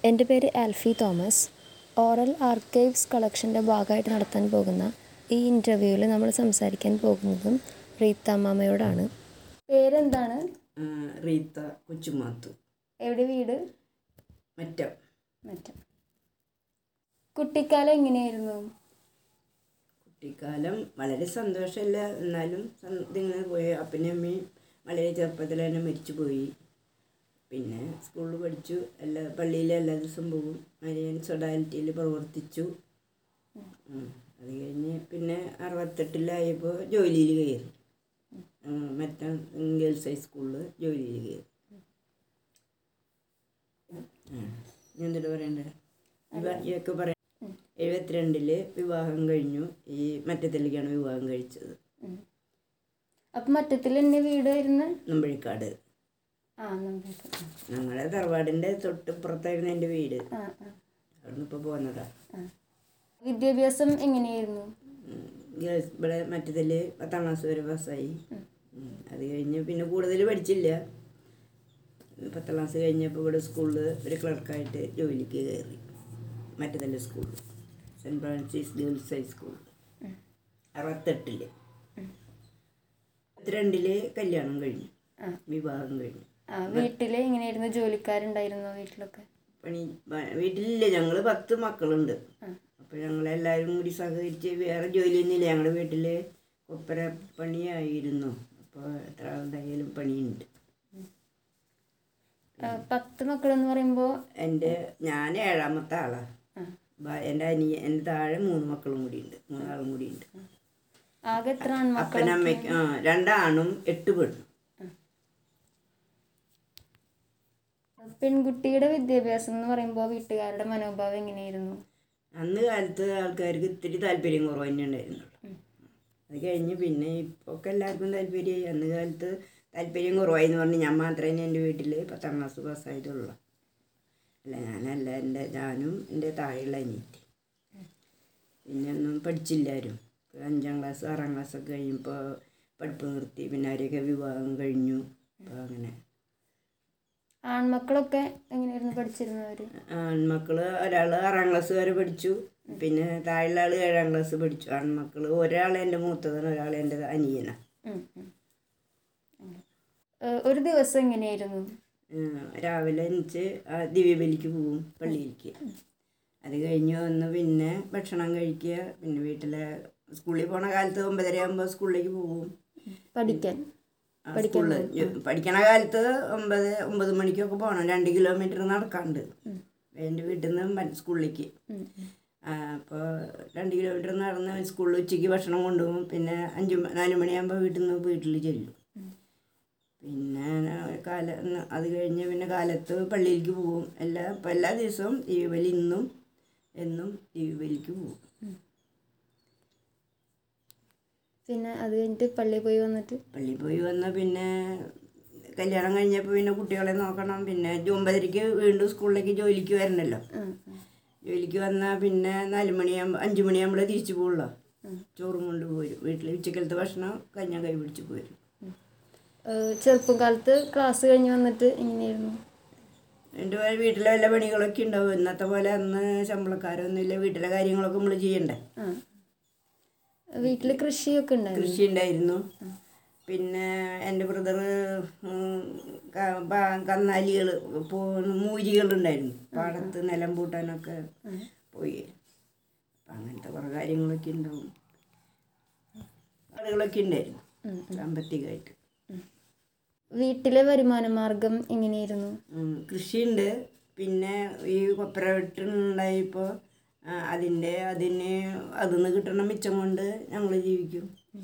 എൻ്റെ പേര് Alphy Thomas oral archives കളക്ഷൻ്റെ ഭാഗമായിട്ട് നടത്താൻ പോകുന്ന ഈ ഇൻ്റർവ്യൂവിൽ നമ്മൾ സംസാരിക്കാൻ പോകുന്നതും റീത്ത മാമയോടാണ് പേരെന്താണ് ആ, റീത്ത കൊച്ചുമാത്തു എവിടെ വീട് മറ്റം മറ്റം കുട്ടിക്കാലം എങ്ങനെയായിരുന്നു കുട്ടിക്കാലം വളരെ സന്തോഷമല്ല എന്നാലും സം- ഇതിങ്ങനെ പോയി അപ്പനും അമ്മയും വളരെ ചെറുപ്പത്തിൽ തന്നെ മരിച്ചു പോയി പിന്നെ സ്കൂളിൽ പഠിച്ചു എല്ലാ പള്ളിയിൽ എല്ലാ ദിവസവും പോകും മരിയൻ സൊഡാലിറ്റിയിൽ പ്രവർത്തിച്ചു ഉം. അത് കഴിഞ്ഞ് പിന്നെ അറുപത്തെട്ടിലായപ്പോൾ ജോലിയിൽ കയറി ഉം, മറ്റം ഗേൾസ് ഹൈസ്കൂളിൽ ജോലിയിൽ കയറി ഞാൻ എന്നിട്ട് പറയണ്ടേ ഇവ- ഇതൊക്കെ പറയാം എഴുപത്തിരണ്ടില് വിവാഹം കഴിഞ്ഞു ഈ മറ്റത്തിലേക്കാണ് വിവാഹം കഴിച്ചത് അപ്പം മറ്റത്തിൽ എന്നെ വീട് വരുന്നത് നമ്പഴിക്കാട് ആ നമുക്ക് ഞങ്ങളുടെ തറവാടിൻ്റെ തൊട്ടിപ്പുറത്തായിരുന്നു എൻ്റെ വീട് ആ ആ അവിടുന്ന് ഇപ്പോൾ പോകുന്നതാ ആ വിദ്യാഭ്യാസം എങ്ങനെയായിരുന്നു ഉം. ഗേൾസ് ഇവിടെ മറ്റതിൽ പത്താം ക്ലാസ് വരെ പാസ്സായി ഉം. അത് കഴിഞ്ഞ് പിന്നെ കൂടുതൽ പഠിച്ചില്ല പത്താം ക്ലാസ് കഴിഞ്ഞപ്പോൾ ഇവിടെ സ്കൂളിൽ ഒരു ക്ലർക്കായിട്ട് ജോലിക്ക് കയറി മറ്റതല്ല സ്കൂളിൽ സെൻറ്റ് ഫ്രാൻസിസ് ഗേൾസ് ഹൈസ്കൂൾ അറുപത്തെട്ടില് ഇരുപത്തിരണ്ടില് കല്യാണം കഴിഞ്ഞു ആ. വിവാഹം കഴിഞ്ഞു ആ വീട്ടിൽ എങ്ങനെയായിരുന്നു ജോലിക്കാരുണ്ടായിരുന്നോ വീട്ടിലൊക്കെ പണി വ- വീട്ടിലില്ല ഞങ്ങൾ പത്ത് മക്കളുണ്ട് അപ്പോൾ ഞങ്ങളെല്ലാവരും കൂടി സഹകരിച്ച് വേറെ ജോലിയൊന്നുമില്ല ഞങ്ങളുടെ വീട്ടിൽ കൊപ്പര പണിയായിരുന്നു അപ്പോൾ എത്ര ആളുണ്ടായാലും പണിയുണ്ട് ആ, പത്ത് മക്കളെന്ന് പറയുമ്പോൾ എൻ്റെ ഞാൻ ഏഴാമത്തെ ആളാണ് എൻ്റെ അനിയ എൻ്റെ താഴെ മൂന്ന് മക്കളും കൂടി ഉണ്ട് മൂന്നാളും കൂടി ഉണ്ട് ആകെ എത്ര ആൺമക്കൾ അപ്പനമ്മയ്ക്ക് ആ രണ്ടാണും എട്ട് പെണ്ണും പെൺകുട്ടിയുടെ വിദ്യാഭ്യാസം എന്ന് പറയുമ്പോൾ വീട്ടുകാരുടെ മനോഭാവം എങ്ങനെയായിരുന്നു അന്ന് കാലത്ത് ആൾക്കാർക്ക് ഇത്തിരി താല്പര്യം കുറവ് തന്നെ ഉണ്ടായിരുന്നുള്ളൂ അത് കഴിഞ്ഞ് പിന്നെ ഇപ്പോൾ ഒക്കെ എല്ലാവർക്കും താല്പര്യമായി അന്ന് കാലത്ത് താല്പര്യം കുറവായി എന്ന് പറഞ്ഞ് ഞാൻ മാത്രമേ എൻ്റെ വീട്ടിൽ പത്താം ക്ലാസ് പാസ്സായതുള്ളൂ അല്ല ഞാനല്ല എൻ്റെ ഞാനും എൻ്റെ താഴെയുള്ള അനിയത്തി പിന്നെ ഒന്നും പഠിച്ചില്ലാരും ഇപ്പൊ അഞ്ചാം ക്ലാസ് ആറാം ക്ലാസ് ഒക്കെ കഴിയുമ്പോൾ പഠിപ്പ് നിർത്തി പിന്നെ അവരെയൊക്കെ വിവാഹം കഴിഞ്ഞു അപ്പോൾ അങ്ങനെ ആൺമക്കളൊക്കെ എങ്ങനെയായിരുന്നു പഠിച്ചിരുന്നവർ ആൺമക്കൾ ഒരാൾ ആറാം ക്ലാസ് വരെ പഠിച്ചു പിന്നെ താഴെയുള്ള ആൾ ഏഴാം ക്ലാസ് പഠിച്ചു ആൺമക്കൾ ഒരാൾ എൻ്റെ മൂത്തതാണ് ഒരാൾ എൻ്റെ അനിയനാണ് ഒരു ദിവസം എങ്ങനെയായിരുന്നു രാവിലെ എണിച്ച് ആ ദിവ്യബലിക്ക് പോവും പള്ളിയിലേക്ക് അത് കഴിഞ്ഞ് വന്ന് പിന്നെ ഭക്ഷണം കഴിക്കുക പിന്നെ വീട്ടിലെ സ്കൂളിൽ പോണ കാലത്ത് ഒമ്പതര ആകുമ്പോൾ സ്കൂളിലേക്ക് പോവും പഠിക്കാൻ ആ, സ്കൂളില് ജോ- പഠിക്കണ കാലത്ത് ഒമ്പത് ഒമ്പത് മണിക്കൊക്കെ പോകണം രണ്ട് കിലോമീറ്റർ നടക്കാണ്ട് എൻ്റെ വീട്ടിൽ നിന്ന് സ്കൂളിലേക്ക് അപ്പോൾ രണ്ട് കിലോമീറ്റർ നടന്ന് സ്കൂളിൽ ഉച്ചയ്ക്ക് ഭക്ഷണം കൊണ്ടുപോകും പിന്നെ അഞ്ച് മ- നാല് മണിയാകുമ്പോൾ വീട്ടിൽ നിന്ന് വീട്ടിൽ ചെല്ലും പിന്നെ കാല അത് കഴിഞ്ഞ് പിന്നെ കാലത്ത് പള്ളിയിലേക്ക് പോകും എല്ലാ ഇപ്പം എല്ലാ ദിവസവും ദീപവലി ഇന്നും എന്നും ദീപവലിക്ക് പോകും പിന്നെ അത് കഴിഞ്ഞിട്ട് പള്ളിയിൽ പോയി വന്നിട്ട് പള്ളിയിൽ പോയി വന്നാൽ പിന്നെ കല്യാണം കഴിഞ്ഞപ്പോൾ പിന്നെ കുട്ടികളെ നോക്കണം പിന്നെ ഒമ്പതരയ്ക്ക് വീണ്ടും സ്കൂളിലേക്ക് ജോലിക്ക് വരണമല്ലോ ജോലിക്ക് വന്നാൽ പിന്നെ നാല് മണിയാകുമ്പോൾ അഞ്ച് മണിയാകുമ്പോൾ തിരിച്ചു പോകുള്ളൂ ചോറും കൊണ്ട് പോരും വീട്ടിൽ ഉച്ചക്കലത്തെ ഭക്ഷണം കഴിഞ്ഞാൽ കൈ പിടിച്ച് പോരും ഏഹ് ചെറുപ്പം കാലത്ത് ക്ലാസ് കഴിഞ്ഞ് വന്നിട്ട് എങ്ങനെയായിരുന്നു എൻ്റെ വീട്ടിലെ വല്ല പണികളൊക്കെ ഉണ്ടാവും ഇന്നത്തെ പോലെ അന്ന് ശമ്പളക്കാരൊന്നുമില്ല വീട്ടിലെ കാര്യങ്ങളൊക്കെ നമ്മൾ ചെയ്യണ്ടേ ആ വീട്ടിൽ കൃഷിയൊക്കെ ഉണ്ടായിരുന്നു കൃഷി ഉണ്ടായിരുന്നു പിന്നെ എൻ്റെ ബ്രദർ കന്നാലികൾ മൂരികളുണ്ടായിരുന്നു പാടത്ത് നിലം പൂട്ടാനൊക്കെ പോയി അപ്പം അങ്ങനത്തെ കുറേ കാര്യങ്ങളൊക്കെ ഉണ്ടാവും ആളുകളൊക്കെ ഉണ്ടായിരുന്നു സാമ്പത്തികമായിട്ട് വീട്ടിലെ വരുമാന മാർഗം എങ്ങനെയായിരുന്നു ഉം, കൃഷിയുണ്ട് പിന്നെ ഈ കൊപ്പര വെട്ടുണ്ടായപ്പോൾ അതിൻ്റെ അതിന് അതിൽ നിന്ന് കിട്ടുന്ന മിച്ചം കൊണ്ട് ഞങ്ങൾ ജീവിക്കും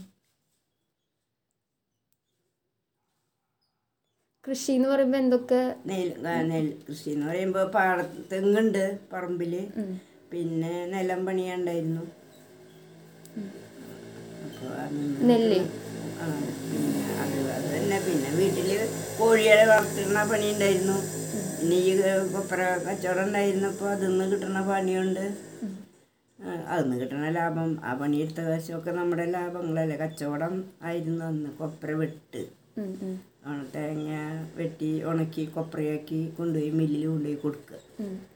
കൃഷി എന്ന് പറയുമ്പോൾ എന്തൊക്കെ നെൽ ആ, നെൽ കൃഷി എന്ന് പറയുമ്പോൾ പാട തെങ്ങുണ്ട് പറമ്പിൽ പിന്നെ നിലം പണിയുണ്ടായിരുന്നു അപ്പോൾ നെല്ല് ആ പിന്നെ അത് അത് തന്നെ പിന്നെ വീട്ടിൽ കോഴികളെ വളർത്തുന്ന പണി ഉണ്ടായിരുന്നു പിന്നെ ഈ കൊപ്പര കച്ചവടം ഉണ്ടായിരുന്നപ്പോൾ അതിൽ നിന്ന് കിട്ടുന്ന പണിയുണ്ട് ആ, അതിൽ നിന്ന് കിട്ടുന്ന ലാഭം ആ പണിയെടുത്ത കാശൊക്കെ നമ്മുടെ ലാഭങ്ങളല്ലേ കച്ചവടം ആയിരുന്നു അന്ന് കൊപ്പര വെട്ട് ഉം, ഉം, ആ, തേങ്ങ വെട്ടി ഉണക്കി കൊപ്രയാക്കി കൊണ്ടുപോയി മില്ലിൽ കൊണ്ടുപോയി കൊടുക്കുക ഉം.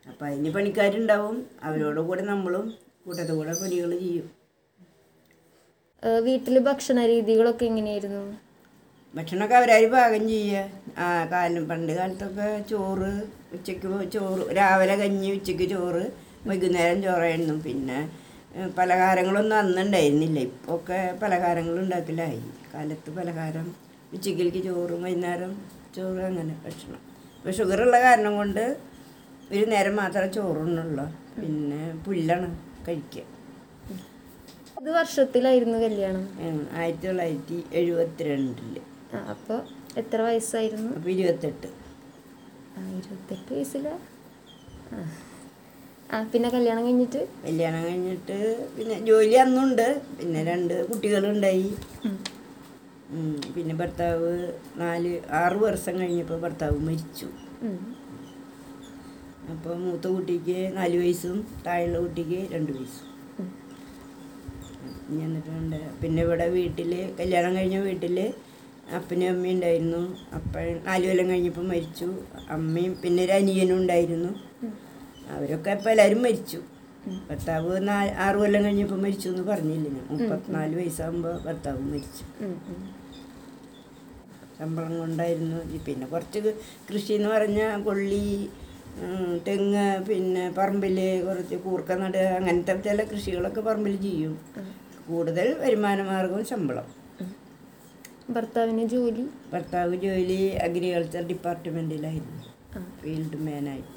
അപ്പം അതിന് പണിക്കാരുണ്ടാവും അവരോട് കൂടെ നമ്മളും കൂട്ടത്തിൽ കൂടെ പണികൾ ചെയ്യും വീട്ടിൽ ഭക്ഷണ രീതികളൊക്കെ എങ്ങനെയായിരുന്നു ഭക്ഷണമൊക്കെ അവരാർ പാകം ചെയ്യുക ആ കാലം പണ്ട് കാലത്തൊക്കെ ചോറ് ഉച്ചയ്ക്ക് ചോറ് രാവിലെ കഞ്ഞി ഉച്ചയ്ക്ക് ചോറ് വൈകുന്നേരം ചോറായിരുന്നു പിന്നെ ഏഹ്, പലഹാരങ്ങളൊന്നും അന്ന് ഉണ്ടായിരുന്നില്ല ഇപ്പോൾ ഒക്കെ പലഹാരങ്ങൾ ഉണ്ടാക്കലായി കാലത്ത് പലഹാരം ഉച്ചയ്ക്കിലേക്ക് ചോറും വൈകുന്നേരം ചോറ് അങ്ങനെ ഭക്ഷണം ഇപ്പോൾ ഷുഗറുള്ള കാരണം കൊണ്ട് ഒരു നേരം മാത്രമേ ചോറുണ്ണുള്ളൂ പിന്നെ പുല്ലാണ് കഴിക്കുക ഇത് വർഷത്തിലായിരുന്നു കല്യാണം ഉം, ആയിരത്തി തൊള്ളായിരത്തി എഴുപത്തിരണ്ടിൽ ആ അപ്പോൾ എത്ര വയസ്സായിരുന്നു അപ്പോൾ ഇരുപത്തെട്ട് ആ ഇരുപത്തെട്ട് വയസ്സില ആ ആ പിന്നെ കല്യാണം കഴിഞ്ഞിട്ട് കല്യാണം കഴിഞ്ഞിട്ട് പിന്നെ ജോലി അന്നുണ്ട് പിന്നെ രണ്ട് കുട്ടികളുണ്ടായി ഉം. ഉം, പിന്നെ ഭർത്താവ് നാല് ആറ് വർഷം കഴിഞ്ഞപ്പോൾ ഭർത്താവ് മരിച്ചു ഉം. അപ്പോൾ മൂത്ത കുട്ടിക്ക് നാല് വയസ്സും താഴെയുള്ള കുട്ടിക്ക് രണ്ട് വയസ്സും ഉം. ഇനി എന്നിട്ടുണ്ട് പിന്നെ ഇവിടെ വീട്ടിൽ കല്യാണം കഴിഞ്ഞ വീട്ടിൽ അപ്പനും അമ്മയും ഉണ്ടായിരുന്നു അപ്പൻ നാല് കൊല്ലം കഴിഞ്ഞപ്പോൾ മരിച്ചു അമ്മയും പിന്നെ ഒരു അനിയനും ഉണ്ടായിരുന്നു ഉം. അവരൊക്കെ ഇപ്പോൾ എല്ലാവരും മരിച്ചു ഉം. ഭർത്താവ് നാ ആറ് കൊല്ലം കഴിഞ്ഞപ്പോൾ മരിച്ചു എന്ന് പറഞ്ഞില്ല ഞാൻ മുപ്പത്തിനാല് വയസ്സാകുമ്പോൾ ഭർത്താവ് മരിച്ചു ഉം. ഉം. ശമ്പളം കൊണ്ടായിരുന്നു ഈ പിന്നെ കുറച്ച് കൃഷി എന്ന് പറഞ്ഞാൽ കൊള്ളി ഉം, തെങ്ങ് പിന്നെ പറമ്പിൽ കുറച്ച് കൂർക്ക നടുക അങ്ങനത്തെ ചില കൃഷികളൊക്കെ പറമ്പിൽ ചെയ്യും കൂടുതൽ വരുമാന മാർഗവും ശമ്പളം ഭർത്താവിന് ജോലി ഭർത്താവ് ജോലി അഗ്രികൾച്ചർ ഡിപ്പാർട്ട്മെൻറ്റിലായിരുന്നു ആ. ഫീൽഡ് മാനായിട്ട്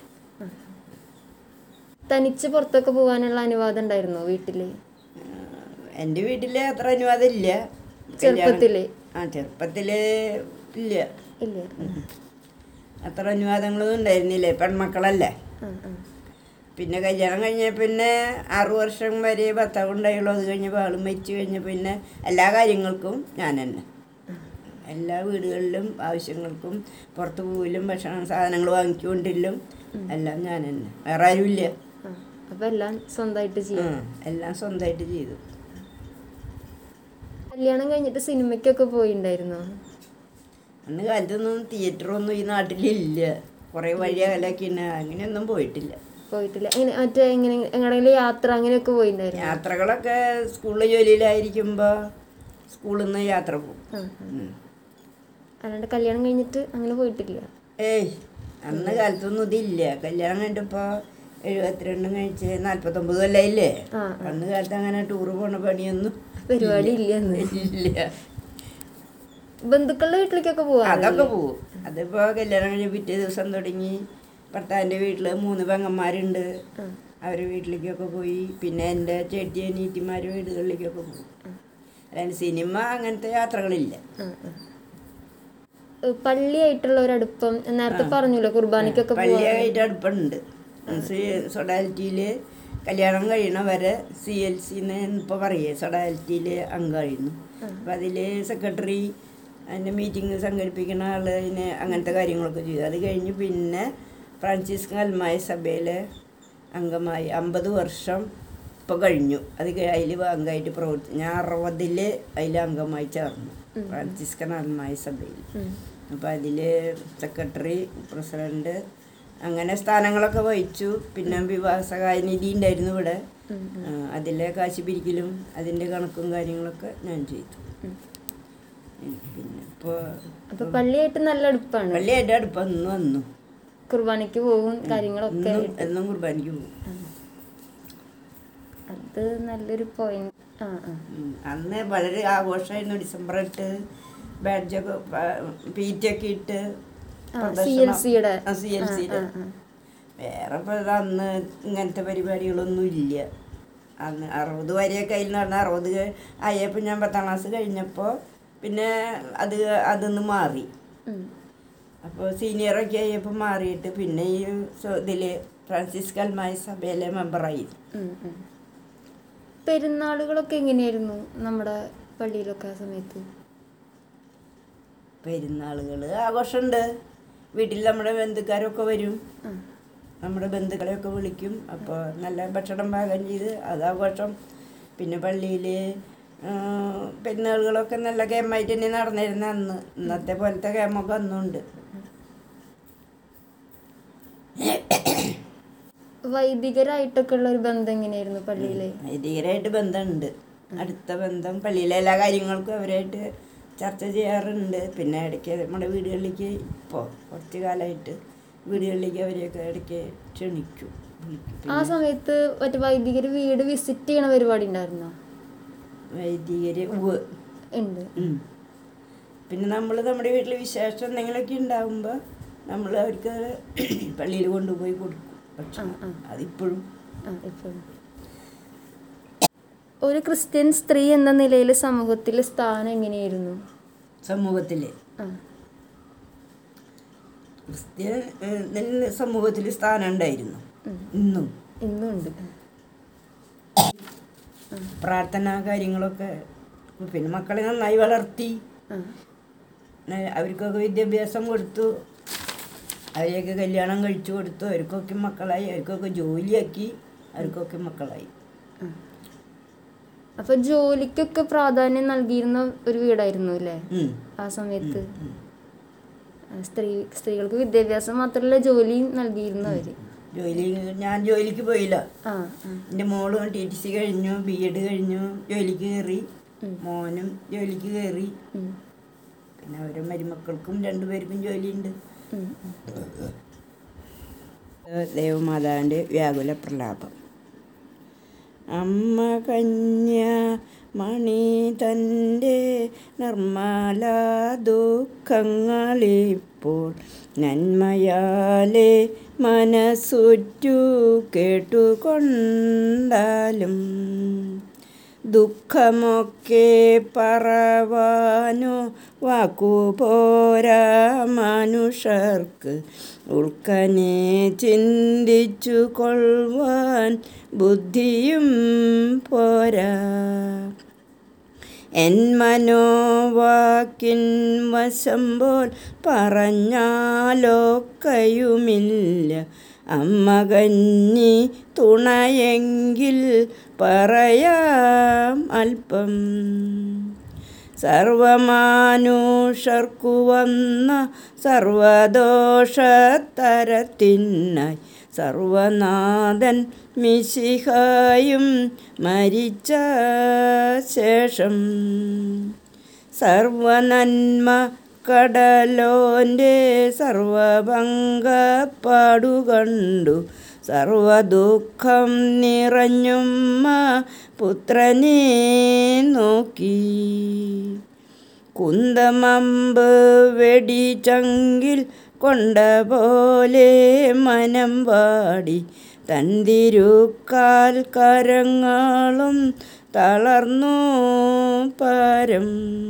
തനിച്ച് പുറത്തൊക്കെ പോകാനുള്ള അനുവാദം ഉണ്ടായിരുന്നോ വീട്ടില് എൻ്റെ വീട്ടിൽ അത്ര അനുവാദം ഇല്ല ചെറുപ്പത്തില് ആ ചെറുപ്പത്തിൽ ഇല്ല ഇല്ലായിരുന്നു അത്ര അനുവാദങ്ങളൊന്നും ഉണ്ടായിരുന്നില്ല പെൺമക്കളല്ലേ ആ ആ പിന്നെ കല്യാണം കഴിഞ്ഞ പിന്നെ ആറു വർഷം വരെ ഭർത്താവ് ഉണ്ടായുള്ളൂ അത് കഴിഞ്ഞപ്പോൾ ആൾ മരിച്ചു കഴിഞ്ഞ പിന്നെ എല്ലാ കാര്യങ്ങൾക്കും ഞാൻ തന്നെ എല്ലാ വീടുകളിലും ആവശ്യങ്ങൾക്കും പുറത്ത് പോവിലും ഭക്ഷണം സാധനങ്ങൾ വാങ്ങിക്കൊണ്ടില്ലും എല്ലാം ഞാൻ തന്നെ വേറെ ആരുമില്ല ആ അപ്പൊ എല്ലാം സ്വന്തമായിട്ട് ചെയ്യും ഉം, എല്ലാം സ്വന്തമായിട്ട് ചെയ്തു കല്യാണം കഴിഞ്ഞിട്ട് സിനിമയ്ക്കൊക്കെ പോയിണ്ടായിരുന്നോ അന്ന് കാലത്തൊന്നും തിയേറ്ററൊന്നും ഈ നാട്ടിലില്ല കുറേ വഴി അകലൊക്കെ ഉണ്ട് അങ്ങനെയൊന്നും പോയിട്ടില്ല പോയിട്ടില്ല എങ്ങനെ മറ്റേ എങ്ങനെ എങ്ങനെയെങ്കിലും യാത്ര അങ്ങനെയൊക്കെ പോയിണ്ടായിരുന്നു യാത്രകളൊക്കെ സ്കൂളിൽ ജോലിയിലായിരിക്കുമ്പോൾ സ്കൂളിൽ നിന്ന് യാത്ര പോകും ആ ആ. ഉം. അല്ലാണ്ട് കല്യാണം കഴിഞ്ഞിട്ട് അങ്ങനെ പോയിട്ടില്ല ഏയ് അന്ന് കാലത്തൊന്നും ഇതില്ല കല്യാണം കഴിഞ്ഞപ്പോൾ എഴുപത്തിരണ്ടും കഴിച്ച് നാൽപ്പത്തൊമ്പത് കൊല്ലായില്ലേ ആ, അന്ന് കാലത്ത് അങ്ങനെ ടൂറ് പോണ പണിയൊന്നും പരിപാടി ഇല്ല അന്ന് ഇല്ല ബന്ധുക്കളുടെ വീട്ടിലേക്കൊക്കെ പോവാ അതൊക്കെ പോവും അതിപ്പോൾ കല്യാണം കഴിഞ്ഞ് പിറ്റേ ദിവസം തുടങ്ങി ഭർത്താവിൻ്റെ വീട്ടിൽ മൂന്ന് പെങ്ങന്മാരുണ്ട് ആ. അവരുടെ വീട്ടിലേക്കൊക്കെ പോയി പിന്നെ എൻ്റെ ചേട്ടി അനീറ്റിമാരുടെ വീടുകളിലേക്കൊക്കെ പോകും അല്ലാണ്ട് സിനിമ അങ്ങനത്തെ യാത്രകളില്ല ആ, ആ. ഏ, പള്ളിയായിട്ടുള്ള ഒരു അടുപ്പം നേരത്തെ പറഞ്ഞല്ലോ കുർബാനയ്ക്കൊക്കെ പോവാ പള്ളിയായിട്ട് അടുപ്പുണ്ട് സൊഡാലിറ്റിയിൽ കല്യാണം കഴിയണ വരെ സി എൽ സി എന്ന് ഇപ്പോൾ പറയുക സൊഡാലിറ്റിയിൽ അംഗമായിരുന്നു അപ്പം അതിൽ സെക്രട്ടറി അതിൻ്റെ മീറ്റിംഗ് സംഘടിപ്പിക്കുന്ന ആൾ അതിന് അങ്ങനത്തെ കാര്യങ്ങളൊക്കെ ചെയ്തു അത് കഴിഞ്ഞ് പിന്നെ ഫ്രാൻസിസ് അൽമായ സഭയിലെ അംഗമായി അമ്പത് വർഷം ഇപ്പോൾ കഴിഞ്ഞു അത് അതിൽ അംഗമായിട്ട് പ്രവർത്തി ഞാൻ അറുപതിൽ അതിൽ അംഗമായി ചേർന്നു ഫ്രാൻസിസ്കൻ അൽമായ സഭയിൽ ഉം. അപ്പോൾ അതിൽ സെക്രട്ടറി പ്രസിഡന്റ് അങ്ങനെ സ്ഥാനങ്ങളൊക്കെ വഹിച്ചു പിന്നെ വിവാഹ സഹായ നിധി ഉണ്ടായിരുന്നു ഇവിടെ ഉം. ആ, അതിലെ കാശ് പിരിക്കലും അതിൻ്റെ കണക്കും കാര്യങ്ങളൊക്കെ ഞാൻ ചെയ്തു ഉം. ഉം, പിന്നെ ഇപ്പോൾ അപ്പൊ പള്ളിയായിട്ട് നല്ല അടുപ്പാണ് പള്ളിയായിട്ട് അടുപ്പം അന്ന് വന്നു കുർബാനയ്ക്ക് പോകും കാര്യങ്ങളൊക്കെ എന്നും എന്നും കുർബാനയ്ക്ക് പോകും അത് നല്ലൊരു പോയിന്റ് ആ ആ ഉം, അന്ന് വളരെ ആഘോഷമായിരുന്നു ഡിസംബർ എട്ട് ബാഡ്ജൊക്കെ പീറ്റൊക്കെ ഇട്ട് സി എൽ സിയുടെ സി എൽ സിയുടെ വേറെ ഇപ്പോൾ അന്ന് ഇങ്ങനത്തെ പരിപാടികളൊന്നും ഇല്ല അന്ന് അറുപത് വരെയൊക്കെ അതിൽ നടന്ന അറുപത് ആയപ്പോൾ ഞാൻ പത്താം ക്ലാസ് കഴിഞ്ഞപ്പോൾ പിന്നെ അത് അതിന്ന് മാറി അപ്പോൾ സീനിയറൊക്കെ ആയപ്പോൾ മാറിയിട്ട് പിന്നെ ഈ ഇതിൽ ഫ്രാൻസിസ് കൽമായ സഭയിലെ മെമ്പറായി പെരുന്നാളുകളൊക്കെ എങ്ങനെയായിരുന്നു നമ്മുടെ പള്ളിയിലൊക്കെ ആ സമയത്ത് പെരുന്നാളുകൾ ആഘോഷമുണ്ട് വീട്ടിൽ നമ്മുടെ ബന്ധുക്കാരൊക്കെ വരും ആ. നമ്മുടെ ബന്ധുക്കളെയൊക്കെ വിളിക്കും അപ്പോൾ നല്ല ഭക്ഷണം പാകം ചെയ്ത് അത് ആഘോഷം പിന്നെ പള്ളിയിൽ പെരുന്നാളുകളൊക്കെ നല്ല ഗെയിമായിട്ട് തന്നെ നടന്നിരുന്ന അന്ന് ഇന്നത്തെ പോലത്തെ ഗെയിമൊക്കെ അന്നുണ്ട് വൈദികരായിട്ടൊക്കെ ഉള്ള ഒരു ബന്ധം എങ്ങനെയായിരുന്നു പള്ളിയിലെ വൈദികരായിട്ട് ബന്ധമുണ്ട് അടുത്ത ബന്ധം പള്ളിയിലെ എല്ലാ കാര്യങ്ങൾക്കും അവരായിട്ട് ചർച്ച ചെയ്യാറുണ്ട് പിന്നെ ഇടയ്ക്ക് നമ്മുടെ വീടുകളിലേക്ക് ഇപ്പോൾ കുറച്ച് കാലമായിട്ട് വീടുകളിലേക്ക് അവരെയൊക്കെ ഇടയ്ക്ക് ക്ഷണിക്കും വിളിക്കും ആ സമയത്ത് മറ്റേ വൈദികർ വീട് വിസിറ്റ് ചെയ്യണ പരിപാടി ഉണ്ടായിരുന്നോ വൈദികര് ഉവ്വ് ഉണ്ട് ഉം. പിന്നെ നമ്മൾ നമ്മുടെ വീട്ടിൽ വിശേഷം എന്തെങ്കിലുമൊക്കെ ഉണ്ടാകുമ്പോൾ നമ്മൾ അവർക്ക് പള്ളിയിൽ കൊണ്ടുപോയി കൊടുക്കും ഭക്ഷണം അതിപ്പോഴും ആ ഇപ്പോഴും ഒരു ക്രിസ്ത്യൻ സ്ത്രീ എന്ന നിലയിൽ സമൂഹത്തിൽ സ്ഥാനം എങ്ങനെയായിരുന്നു സമൂഹത്തിൽ ആ ക്രിസ്ത്യൻ ഏഹ്, സമൂഹത്തിൽ സ്ഥാനം ഉണ്ടായിരുന്നു ഇന്നും ഇന്നും ഉണ്ട് പ്രാർത്ഥന കാര്യങ്ങളൊക്കെ പിന്നെ മക്കളെ നന്നായി വളർത്തി ആ ന- അവർക്കൊക്കെ വിദ്യാഭ്യാസം കൊടുത്തു അവരെയൊക്കെ കല്യാണം കഴിച്ചു കൊടുത്തു അവർക്കൊക്കെ മക്കളായി അവർക്കൊക്കെ ജോലിയാക്കി അവർക്കൊക്കെ മക്കളായി ആ. അപ്പൊ ജോലിക്കൊക്കെ പ്രാധാന്യം നൽകിയിരുന്ന ഒരു വീടായിരുന്നു അല്ലേ ഉം. ആ സമയത്ത് ആ, സ്ത്രീ സ്ത്രീകൾക്ക് വിദ്യാഭ്യാസം മാത്രമല്ല ജോലിയും നൽകിയിരുന്നു അവര് ജോലി ഞാൻ ജോലിക്ക് പോയില്ല ആ ആ എൻ്റെ മോളും ടി ടി സി കഴിഞ്ഞു ബി എഡ് കഴിഞ്ഞു ജോലിക്ക് കയറി മോനും ജോലിക്ക് കയറി ഉം. പിന്നെ അവരുടെ മരുമക്കൾക്കും രണ്ടുപേർക്കും ജോലിയുണ്ട് ഉം. ദേവമാതാവിൻ്റെ വ്യാകുല പ്രലാപം അമ്മ കന്യ മണി തൻ്റെ നിർമ്മല ദുഃഖങ്ങളിപ്പോൾ നന്മയാലെ മനസ്സുറ്റു കേട്ടുകൊണ്ടാലും ദുഃഖമൊക്കെ പറവാനോ വാക്കുപോരാ മനുഷ്യർക്ക് ഉൾക്കനെ ചിന്തിച്ചു കൊള്ളുവാൻ ബുദ്ധിയും പോരാ എൻ മനോവാക്കിൻ വശം പോൽ പറഞ്ഞാലൊക്കയുമില്ല അമ്മ കഞ്ഞി തുണയെങ്കിൽ പറയാം അല്പം സർവമാനുഷർക്കു വന്ന സർവദോഷത്തരത്തിനായി സർവനാഥൻ മിശിഹായും മരിച്ച ശേഷം സർവനന്മ കടലോൻ്റെ സർവഭംഗപ്പാടു കണ്ടു സർവദുഃഖം നിറഞ്ഞുമ്മ പുത്രനെ നോക്കി കുന്തമമ്പ് വെടിച്ചങ്കിൽ കൊണ്ട പോലെ മനം വാടി തന്തിരുക്കാൽ കരങ്ങളും തളർന്നു പാരം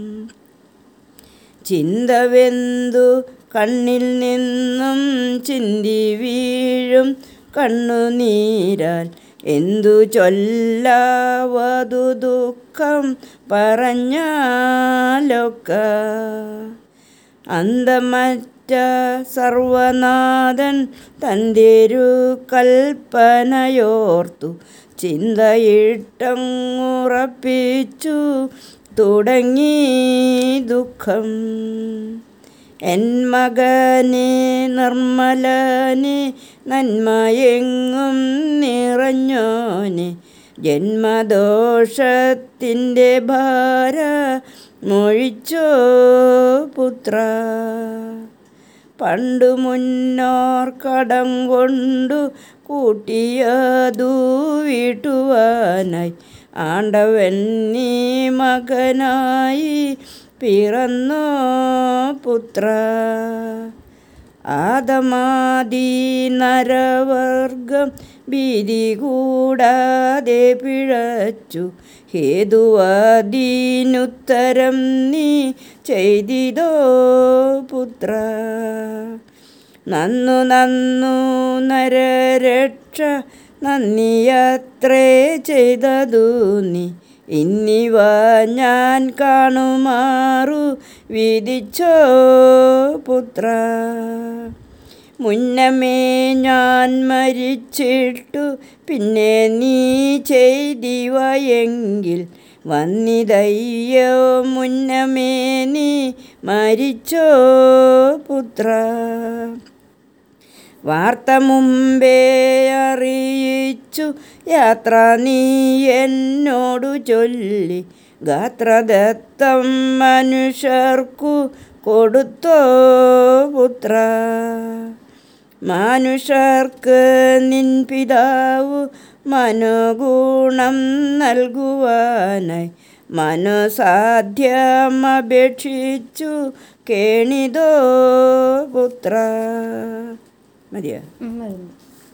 ചിന്തവെന്തു കണ്ണിൽ നിന്നും ചിന്തി വീഴും കണ്ണുനീരാൽ എന്തു ചൊല്ലാവതു ദുഃഖം പറഞ്ഞാലൊക്ക അന്തമറ്റ സർവനാഥൻ തന്തിരു കൽപ്പനയോർത്തു ചിന്തയിട്ടങ്ങുറപ്പിച്ചു തുടങ്ങി ദുഃഖം എൻ മകനെ നിർമ്മലനെ നന്മയെങ്ങും നിറഞ്ഞോനെ ജന്മദോഷത്തിൻ്റെ ഭാര മൊഴിച്ചോ പുത്ര പണ്ടു മുന്നോർ കടം കൊണ്ടു കൂട്ടിയതു വീട്ടുവാനായി ആണ്ടവൻ നീ മകനായി പിറന്നോ പുത്ര ആദമാദി നരവർഗം ഭീതി കൂടാതെ പിഴച്ചു ഹേതുവാദീനുത്തരം നീ ചെയ്തിതോ പുത്ര നന്നു നന്നു നരരക്ഷ നന്ദിയത്രേ ചെയ്തതു നീ ഇന്നിവ ഞാൻ കാണുമാറു വിധിച്ചോ പുത്ര മുന്നമേ ഞാൻ മരിച്ചിട്ടു പിന്നെ നീ ചെയ്തിവയെങ്കിൽ വന്നിതയ്യോ മുന്നമേ നീ മരിച്ചോ പുത്ര വാർത്ത മുമ്പേ അറിയ വച്ചു യാത്ര നീ എന്നോടു ചൊല്ലി ഗാത്രദത്തം മനുഷ്യർക്കു കൊടുത്തോ പുത്ര മനുഷ്യർക്ക് നിൻ പിതാവ് മനോഗുണം നൽകുവാനായി മനസാധ്യമപേക്ഷിച്ചു കേണിതോ പുത്ര മതിയോ ഉം, വരുന്നു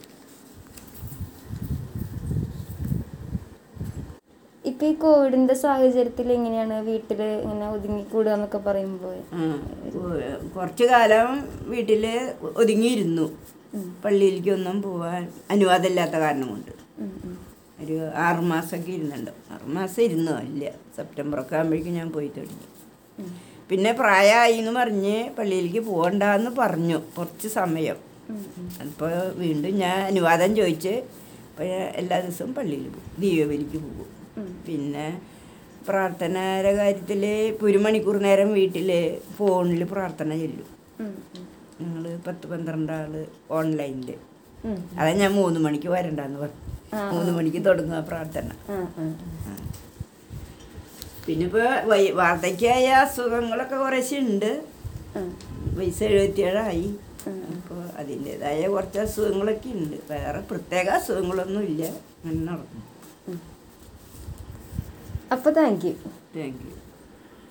ഇപ്പൊ ഈ കോവിഡിന്റെ സാഹചര്യത്തിൽ എങ്ങനെയാണ് വീട്ടില് ഇങ്ങനെ ഒതുങ്ങിക്കൂടുക എന്നൊക്കെ പറയുമ്പോൾ ഉം. ഉ- കുറച്ച് കാലം വീട്ടിൽ ഒതുങ്ങിയിരുന്നു പള്ളിയിലേക്കൊന്നും പോവാൻ അനുവാദമില്ലാത്ത കാരണം കൊണ്ട് ഒരു ആറുമാസമൊക്കെ ഇരുന്നുണ്ട് ആറുമാസം ഇരുന്നോ ഇല്ല സെപ്റ്റംബറൊക്കെ ആകുമ്പോഴേക്കും ഞാൻ പോയി തുടങ്ങി പിന്നെ പ്രായമായി എന്ന് പറഞ്ഞ് പള്ളിയിലേക്ക് പോകണ്ടെന്ന് പറഞ്ഞു കുറച്ച് സമയം അപ്പോൾ വീണ്ടും ഞാൻ അനുവാദം ചോദിച്ച് അപ്പോൾ ഞാൻ എല്ലാ ദിവസവും പള്ളിയിൽ പോകും ദീപവലിക്ക് പോകും പിന്നെ പ്രാർത്ഥനയുടെ കാര്യത്തിൽ ഒരു മണിക്കൂർ നേരം വീട്ടിൽ ഫോണിൽ പ്രാർത്ഥന ചൊല്ലും ഞങ്ങൾ പത്ത് പന്ത്രണ്ട് ആള് ഓൺലൈനിൽ അതാ ഞാൻ മൂന്ന് മണിക്ക് വരണ്ടെന്ന് പറഞ്ഞു മൂന്ന് മണിക്ക് തുടങ്ങുക പ്രാർത്ഥന പിന്നെ ഇപ്പോൾ വാർദ്ധക്യമായ അസുഖങ്ങളൊക്കെ കുറേശ്ശെ ഉണ്ട് വയസ്സ് എഴുപത്തിയേഴായി അപ്പോൾ അതിൻ്റെതായ കുറച്ച് അസുഖങ്ങളൊക്കെ ഉണ്ട് വേറെ പ്രത്യേക അസുഖങ്ങളൊന്നും ഇല്ല അങ്ങനെ നടക്കും അപ്പൊ താങ്ക് യു താങ്ക് യു